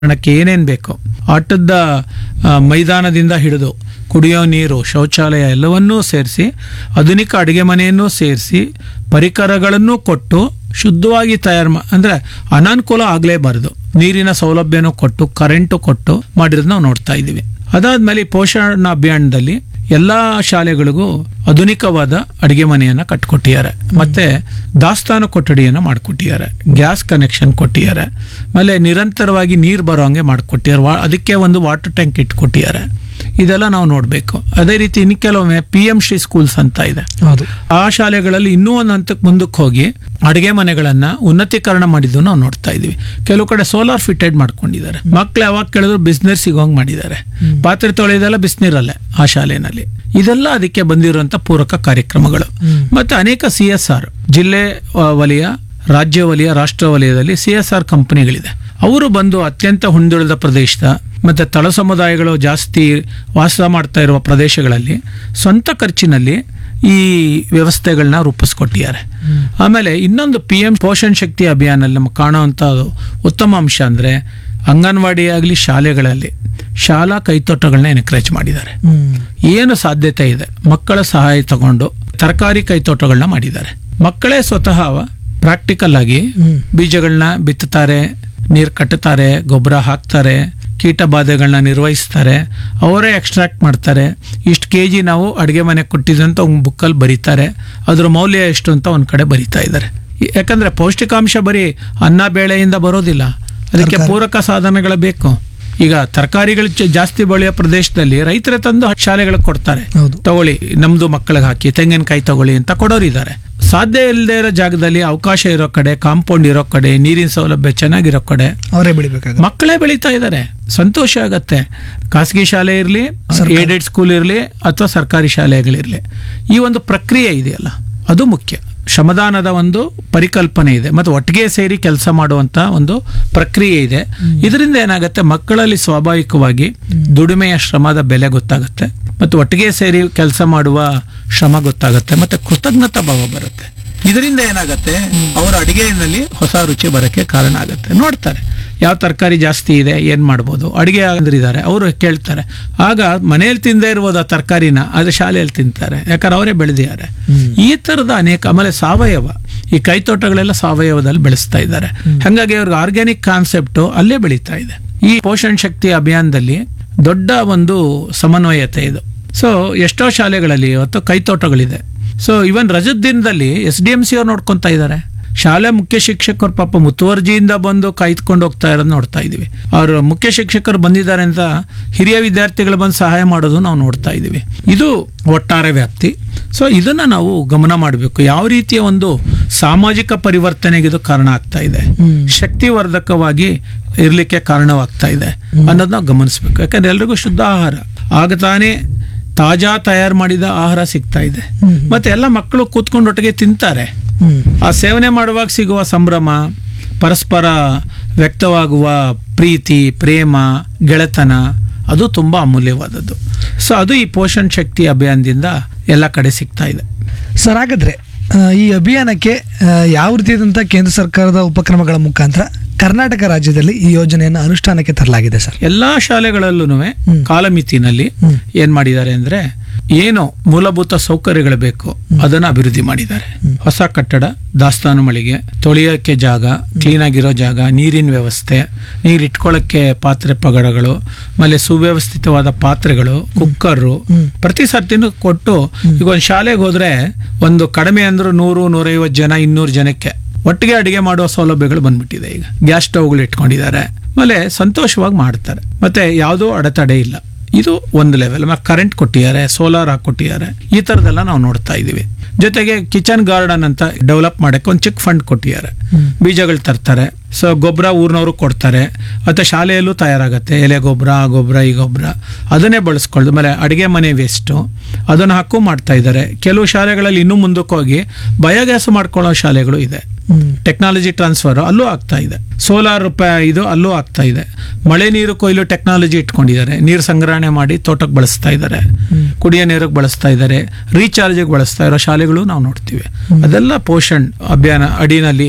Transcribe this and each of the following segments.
ಕಾರಣಕ್ಕೆ ಏನೇನ್ ಬೇಕು ಆಟದ ಆ, ಮೈದಾನದಿಂದ ಹಿಡಿದು ಕುಡಿಯೋ ನೀರು ಶೌಚಾಲಯ ಎಲ್ಲವನ್ನೂ ಸೇರಿಸಿ ಆಧುನಿಕ ಅಡುಗೆ ಮನೆಯನ್ನು ಸೇರಿಸಿ ಪರಿಕರಗಳನ್ನು ಕೊಟ್ಟು ಶುದ್ಧವಾಗಿ ತಯಾರು ಮಾ ಅಂದ್ರೆ ಅನಾನುಕೂಲ ಆಗಲೇಬಾರದು ನೀರಿನ ಸೌಲಭ್ಯನೂ ಕೊಟ್ಟು ಕರೆಂಟು ಕೊಟ್ಟು ಮಾಡಿರೋದು ನಾವು ನೋಡ್ತಾ ಇದ್ದೀವಿ ಅದಾದ್ಮೇಲೆ ಈ ಪೋಷಣ ಅಭಿಯಾನದಲ್ಲಿ ಎಲ್ಲಾ ಶಾಲೆಗಳಿಗೂ ಆಧುನಿಕವಾದ ಅಡಿಗೆ ಮನೆಯನ್ನ ಕಟ್ಕೊಟ್ಟಿದ್ದಾರೆ ಮತ್ತೆ ದಾಸ್ತಾನು ಕೊಠಡಿಯನ್ನ ಮಾಡಿಕೊಟ್ಟಿದ್ದಾರೆ ಗ್ಯಾಸ್ ಕನೆಕ್ಷನ್ ಕೊಟ್ಟಿದ್ದಾರೆ ಆಮೇಲೆ ನಿರಂತರವಾಗಿ ನೀರು ಬರೋ ಹಂಗೆ ಮಾಡಿಕೊಟ್ಟಿದ್ದಾರೆ ವಾ- ಅದಕ್ಕೆ ಒಂದು ವಾಟರ್ ಟ್ಯಾಂಕ್ ಇಟ್ಕೊಟ್ಟಿದ್ದಾರೆ ಇದೆಲ್ಲ ನಾವು ನೋಡಬೇಕು ಅದೇ ರೀತಿ ಇನ್ನು ಕೆಲವೊಮ್ಮೆ ಪಿ ಎಂ ಶ್ರೀ ಸ್ಕೂಲ್ಸ್ ಅಂತ ಇದೆ ಹೌದು ಆ ಶಾಲೆಗಳಲ್ಲಿ ಇನ್ನೂ ಒಂದು ಹಂತಕ್ಕೆ ಮುಂದಕ್ಕೆ ಹೋಗಿ ಅಡುಗೆ ಮನೆಗಳನ್ನ ಉನ್ನತೀಕರಣ ಮಾಡಿದ್ದು ನಾವು ನೋಡ್ತಾ ಇದೀವಿ ಕೆಲವು ಕಡೆ ಸೋಲಾರ್ ಫಿಟೆಡ್ ಮಾಡ್ಕೊಂಡಿದ್ದಾರೆ ಮಕ್ಳು ಯಾವಾಗ ಕೇಳಿದ್ರು ಬಿಸ್ನೆಸ್ ಸಿಗೋಂಗ್ ಮಾಡಿದ್ದಾರೆ ಪಾತ್ರೆ ತೊಳೆಯೋದೆಲ್ಲ ಬಿಸಿನೀರಲ್ಲೇ ಆ ಶಾಲೆನಲ್ಲಿ ಇದೆಲ್ಲ ಅದಕ್ಕೆ ಬಂದಿರುವಂತ ಪೂರಕ ಕಾರ್ಯಕ್ರಮಗಳು ಮತ್ತೆ ಅನೇಕ ಸಿ ಎಸ್ ಆರ್ ಜಿಲ್ಲೆ ಆ, ವಲಯ ರಾಜ್ಯ ವಲಯ ರಾಷ್ಟ್ರ ವಲಯದಲ್ಲಿ ಸಿ ಎಸ್ ಆರ್ ಕಂಪನಿಗಳಿದೆ ಅವರು ಬಂದು ಅತ್ಯಂತ ಹಿಂದುಳಿದ ಪ್ರದೇಶದ ಮತ್ತೆ ತಳ ಸಮುದಾಯಗಳು ಜಾಸ್ತಿ ವಾಸ ಮಾಡ್ತಾ ಇರುವ ಪ್ರದೇಶಗಳಲ್ಲಿ ಸ್ವಂತ ಖರ್ಚಿನಲ್ಲಿ ಈ ವ್ಯವಸ್ಥೆಗಳನ್ನ ರೂಪಿಸ್ಕೊಟ್ಟಿದ್ದಾರೆ ಆಮೇಲೆ ಇನ್ನೊಂದು ಪಿ ಎಂ ಪೋಷಣ್ ಶಕ್ತಿ ಅಭಿಯಾನಲ್ಲಿ ನಮ್ಗೆ ಕಾಣುವಂಥ ಉತ್ತಮ ಅಂಶ ಅಂದ್ರೆ ಅಂಗನವಾಡಿ ಆಗಲಿ ಶಾಲೆಗಳಲ್ಲಿ ಶಾಲಾ ಕೈತೋಟಗಳನ್ನ ಎನ್ಕರೇಜ್ ಮಾಡಿದ್ದಾರೆ ಹ್ಮ್ ಏನು ಸಾಧ್ಯತೆ ಇದೆ ಮಕ್ಕಳ ಸಹಾಯ ತಗೊಂಡು ತರಕಾರಿ ಕೈತೋಟಗಳನ್ನ ಮಾಡಿದ್ದಾರೆ ಮಕ್ಕಳೇ ಸ್ವತಃ ಪ್ರಾಕ್ಟಿಕಲ್ ಆಗಿ ಹ್ಮ್. ಬೀಜಗಳನ್ನ ಬಿತ್ತುತ್ತಾರೆ ನೀರು ಕಟ್ಟುತ್ತಾರೆ ಗೊಬ್ಬರ ಹಾಕ್ತಾರೆ ಕೀಟ ಬಾಧೆಗಳನ್ನ ನಿರ್ವಹಿಸ್ತಾರೆ ಅವರೇ ಎಕ್ಸ್ಟ್ರಾಕ್ಟ್ ಮಾಡ್ತಾರೆ ಇಷ್ಟು ಕೆ ಜಿ ನಾವು ಅಡುಗೆ ಮನೆ ಕೊಟ್ಟಿದ್ದಂತ ಒಂದು ಬುಕ್ಕಲ್ಲಿ ಬರೀತಾರೆ ಅದ್ರ ಮೌಲ್ಯ ಎಷ್ಟು ಅಂತ ಒಂದ್ ಕಡೆ ಬರೀತಾ ಇದ್ದಾರೆ ಯಾಕಂದ್ರೆ ಪೌಷ್ಟಿಕಾಂಶ ಬರೀ ಅನ್ನ ಬೇಳೆಯಿಂದ ಬರೋದಿಲ್ಲ ಅದಕ್ಕೆ ತರಕಾರಿ. ಪೂರಕ ಸಾಧನಗಳು ಬೇಕು ಈಗ ತರಕಾರಿಗಳು ಜ- ಜಾಸ್ತಿ ಬೆಳೆಯೋ ಪ್ರದೇಶದಲ್ಲಿ ರೈತರೇ ತಂದು ಶಾಲೆಗಳಿಗೆ ಕೊಡ್ತಾರೆ ಹೌದು. ತಗೊಳ್ಳಿ ನಮ್ದು ಮಕ್ಕಳಿಗೆ ಹಾಕಿ ತೆಂಗಿನಕಾಯಿ ತಗೊಳ್ಳಿ ಅಂತ ಕೊಡೋರು ಇದ್ದಾರೆ ಸಾಧ್ಯ ಇಲ್ಲದೆ ಇರೋ ಜಾಗದಲ್ಲಿ ಅವಕಾಶ ಇರೋ ಕಡೆ ಕಾಂಪೌಂಡ್ ಇರೋ ಕಡೆ ನೀರಿನ ಸೌಲಭ್ಯ ಚೆನ್ನಾಗಿರೋ ಕಡೆ ಅವರೇ ಬೆಳಿಬೇಕಾಗುತ್ತೆ ಮಕ್ಕಳೇ ಬೆಳೀತಾ ಇದ್ದಾರೆ ಸಂತೋಷ ಆಗತ್ತೆ ಖಾಸಗಿ ಶಾಲೆ ಇರಲಿ ಸರ್ಕಾರಿ. ಏಡೆಡ್ ಸ್ಕೂಲ್ ಇರಲಿ ಅಥವಾ ಸರ್ಕಾರಿ ಶಾಲೆಗಳಿರಲಿ ಈ ಒಂದು ಪ್ರಕ್ರಿಯೆ ಇದೆಯಲ್ಲ ಅದು ಮುಖ್ಯ ಶ್ರಮದಾನದ ಒಂದು ಪರಿಕಲ್ಪನೆ ಇದೆ ಮತ್ತು ಒಟ್ಟಿಗೆ ಸೇರಿ ಕೆಲಸ ಮಾಡುವಂತ ಒಂದು ಪ್ರಕ್ರಿಯೆ ಇದೆ ಇದರಿಂದ ಏನಾಗುತ್ತೆ ಮಕ್ಕಳಲ್ಲಿ ಸ್ವಾಭಾವಿಕವಾಗಿ ದುಡಿಮೆಯ ಶ್ರಮದ ಬೆಲೆ ಗೊತ್ತಾಗುತ್ತೆ ಮತ್ತು ಒಟ್ಟಿಗೆ ಸೇರಿ ಕೆಲಸ ಮಾಡುವ ಶ್ರಮ ಗೊತ್ತಾಗುತ್ತೆ ಮತ್ತೆ ಕೃತಜ್ಞತಾ ಭಾವ ಬರುತ್ತೆ ಇದರಿಂದ ಏನಾಗುತ್ತೆ ಅವರ ಅಡಿಗೆಯಲ್ಲಿ ಹೊಸ ರುಚಿ ಬರಕ್ಕೆ ಕಾರಣ ಆಗುತ್ತೆ ನೋಡ್ತಾರೆ ಯಾವ ತರಕಾರಿ ಜಾಸ್ತಿ ಇದೆ ಏನ್ ಮಾಡ್ಬೋದು ಅಡಿಗೆ ಅಂದ್ರಿದ್ದಾರೆ ಅವರು ಕೇಳ್ತಾರೆ ಆಗ ಮನೆಯಲ್ಲಿ ತಿಂದೇ ಇರ್ಬೋದು ಆ ತರಕಾರಿನ ಅದು ಶಾಲೆಯಲ್ಲಿ ತಿಂತಾರೆ ಯಾಕಂದ್ರೆ ಅವರೇ ಬೆಳೆದಿದ್ದಾರೆ ಈ ತರದ ಅನೇಕ ಆಮೇಲೆ ಸಾವಯವ ಈ ಕೈತೋಟಗಳೆಲ್ಲ ಸಾವಯವದಲ್ಲಿ ಬೆಳೆಸ್ತಾ ಇದ್ದಾರೆ ಹಾಗಾಗಿ ಅವ್ರಿಗೆ ಆರ್ಗ್ಯಾನಿಕ್ ಕಾನ್ಸೆಪ್ಟ್ ಅಲ್ಲೇ ಬೆಳೀತಾ ಇದೆ ಈ ಪೋಷಣ್ ಶಕ್ತಿ ಅಭಿಯಾನದಲ್ಲಿ ದೊಡ್ಡ ಒಂದು ಸಮನ್ವಯತೆ ಇದು ಸೊ ಎಷ್ಟೋ ಶಾಲೆಗಳಲ್ಲಿ ಇವತ್ತು ಕೈತೋಟಗಳಿದೆ ಸೊ ಇವನ್ ರಜದ ದಿನದಲ್ಲಿ ಎಸ್ ಡಿ ಎಂ ಸಿ ಅವ್ರು ನೋಡ್ಕೊಂತಾ ಇದ್ದಾರೆ ಶಾಲೆ ಮುಖ್ಯ ಶಿಕ್ಷಕರು ಪಾಪ ಮುತುವರ್ಜಿಯಿಂದ ಬಂದು ಕಾಯ್ದುಕೊಂಡು ಹೋಗ್ತಾ ಇರೋದು ನೋಡ್ತಾ ಇದೀವಿ ಅವರು ಮುಖ್ಯ ಶಿಕ್ಷಕರು ಬಂದಿದ್ದಾರೆ ಅಂತ ಹಿರಿಯ ವಿದ್ಯಾರ್ಥಿಗಳು ಬಂದು ಸಹಾಯ ಮಾಡೋದು ನಾವು ನೋಡ್ತಾ ಇದೀವಿ ಇದು ಒಟ್ಟಾರೆ ವ್ಯಾಪ್ತಿ ಸೊ ಇದನ್ನ ನಾವು ಗಮನ ಮಾಡಬೇಕು ಯಾವ ರೀತಿಯ ಒಂದು ಸಾಮಾಜಿಕ ಪರಿವರ್ತನೆಗೆ ಇದು ಕಾರಣ ಆಗ್ತಾ ಇದೆ ಶಕ್ತಿವರ್ಧಕವಾಗಿ ಇರ್ಲಿಕ್ಕೆ ಕಾರಣವಾಗ್ತಾ ಇದೆ ಅನ್ನೋದನ್ನ ನಾವು ಗಮನಿಸಬೇಕು ಯಾಕಂದ್ರೆ ಎಲ್ರಿಗೂ ಶುದ್ಧ ಆಹಾರ ಆಗ ತಾನೇ ತಾಜಾ ತಯಾರು ಮಾಡಿದ ಆಹಾರ ಸಿಗ್ತಾ ಇದೆ ಮತ್ತೆ ಎಲ್ಲ ಮಕ್ಕಳು ಕೂತ್ಕೊಂಡು ಒಟ್ಟಿಗೆ ತಿಂತಾರೆ ಹ್ಮ್ ಆ ಸೇವನೆ ಮಾಡುವಾಗ ಸಿಗುವ ಸಂಭ್ರಮ ಪರಸ್ಪರ ವ್ಯಕ್ತವಾಗುವ ಪ್ರೀತಿ ಪ್ರೇಮ ಗೆಳೆತನ ಅದು ತುಂಬಾ ಅಮೂಲ್ಯವಾದದ್ದು ಸೊ ಅದು ಈ ಪೋಷಣ್ ಶಕ್ತಿ ಅಭಿಯಾನದಿಂದ ಎಲ್ಲ ಕಡೆ ಸಿಗ್ತಾ ಇದೆ ಸರ್ ಹಾಗಾದ್ರೆ ಆ, ಈ ಅಭಿಯಾನಕ್ಕೆ ಆ, ಯಾವ ರೀತಿಯಾದಂಥ ಕೇಂದ್ರ ಸರ್ಕಾರದ ಉಪಕ್ರಮಗಳ ಮುಖಾಂತರ ಕರ್ನಾಟಕ ರಾಜ್ಯದಲ್ಲಿ ಈ ಯೋಜನೆಯನ್ನು ಅನುಷ್ಠಾನಕ್ಕೆ ತರಲಾಗಿದೆ ಸರ್ ಎಲ್ಲಾ ಶಾಲೆಗಳಲ್ಲೂ ಕಾಲಮಿತಿನಲ್ಲಿ ಹ್ಮ್. ಏನ್ ಮಾಡಿದ್ದಾರೆ ಅಂದ್ರೆ ಏನು ಮೂಲಭೂತ ಸೌಕರ್ಯಗಳು ಬೇಕು ಅದನ್ನ ಅಭಿವೃದ್ಧಿ ಮಾಡಿದ್ದಾರೆ ಹೊಸ ಕಟ್ಟಡ ದಾಸ್ತಾನು ಮಳಿಗೆ ತೊಳೆಯೋಕೆ ಜಾಗ ಕ್ಲೀನ್ ಆಗಿರೋ ಜಾಗ ನೀರಿನ ವ್ಯವಸ್ಥೆ ನೀರು ಇಟ್ಕೊಳ್ಳೋಕ್ಕೆ ಪಾತ್ರೆ ಪಗಡಗಳು ಆಮೇಲೆ ಸುವ್ಯವಸ್ಥಿತವಾದ ಪಾತ್ರೆಗಳು ಕುಕ್ಕರು ಪ್ರತಿ ಸರ್ತಿನೂ ಕೊಟ್ಟು ಈಗ ಒಂದು ಶಾಲೆಗೆ ಹೋದ್ರೆ ಒಂದು ಕಡಿಮೆ ಅಂದ್ರೂ ನೂರು ನೂರೈವತ್ತು ಜನ ಇನ್ನೂರು ಜನಕ್ಕೆ ಒಟ್ಟಿಗೆ ಅಡಿಗೆ ಮಾಡುವ ಸೌಲಭ್ಯಗಳು ಬಂದ್ಬಿಟ್ಟಿದೆ ಈಗ ಗ್ಯಾಸ್ ಸ್ಟವ್ಗಳು ಇಟ್ಕೊಂಡಿದ್ದಾರೆ ಆಮೇಲೆ ಸಂತೋಷವಾಗಿ ಮಾಡ್ತಾರೆ ಮತ್ತೆ ಯಾವುದೋ ಅಡೆತಡೆ ಇಲ್ಲ ಇದು ಒಂದು ಲೆವೆಲ್ ಆಮೇಲೆ ಕರೆಂಟ್ ಕೊಟ್ಟಿದ್ದಾರೆ ಸೋಲಾರ್ ಹಾಕೊಟ್ಟಿದ್ದಾರೆ ಈ ತರದೆಲ್ಲ ನಾವು ನೋಡ್ತಾ ಇದೀವಿ ಜೊತೆಗೆ ಕಿಚನ್ ಗಾರ್ಡನ್ ಅಂತ ಡೆವಲಪ್ ಮಾಡಕ್ಕೆ ಒಂದು ಚಿಕ್ಕ ಫಂಡ್ ಕೊಟ್ಟಿದ್ದಾರೆ ಬೀಜಗಳು ತರ್ತಾರೆ ಸೊ ಗೊಬ್ಬರ ಊರಿನವರು ಕೊಡ್ತಾರೆ ಮತ್ತೆ ಶಾಲೆಯಲ್ಲೂ ತಯಾರಾಗತ್ತೆ ಎಲೆ ಗೊಬ್ಬರ ಆ ಗೊಬ್ಬರ ಈ ಗೊಬ್ಬರ ಅದನ್ನೇ ಬಳಸ್ಕೊಳ್ಳೋದು ಆಮೇಲೆ ಅಡಿಗೆ ಮನೆ ವೇಸ್ಟು ಅದನ್ನು ಹಾಕು ಮಾಡ್ತಾ ಇದ್ದಾರೆ ಕೆಲವು ಶಾಲೆಗಳಲ್ಲಿ ಇನ್ನೂ ಮುಂದಕ್ಕೆ ಹೋಗಿ ಬಯೋಗ್ಯಾಸ್ ಮಾಡ್ಕೊಳ್ಳೋ ಶಾಲೆಗಳು ಇದೆ ಹ್ಮ್ ಟೆಕ್ನಾಲಜಿ ಟ್ರಾನ್ಸ್ಫರ್ ಅಲ್ಲೂ ಆಗ್ತಾ ಇದೆ ಸೋಲಾರ್ ಇದು ಅಲ್ಲೂ ಆಗ್ತಾ ಇದೆ ಮಳೆ ನೀರು ಕೊಯ್ಲು ಟೆಕ್ನಾಲಜಿ ಇಟ್ಕೊಂಡಿದ್ದಾರೆ ನೀರು ಸಂಗ್ರಹಣೆ ಮಾಡಿ ತೋಟಕ್ಕೆ ಬಳಸ್ತಾ ಇದ್ದಾರೆ ಕುಡಿಯೋ ನೀರಿಗೆ ಬಳಸ್ತಾ ಇದ್ದಾರೆ ರೀಚಾರ್ಜ್ಗೆ ಬಳಸ್ತಾ ಇರೋ ಶಾಲೆಗಳು ನಾವು ನೋಡ್ತೀವಿ ಅದೆಲ್ಲ ಪೋಷಣ್ ಅಭಿಯಾನ ಅಡಿನಲ್ಲಿ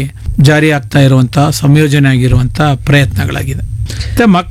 ಜಾರಿ ಆಗ್ತಾ ಇರುವಂತಹ ಸಂಯೋಜನೆ ಆಗಿರುವಂತಹ ಪ್ರಯತ್ನಗಳಾಗಿದೆ ಮತ್ತೆ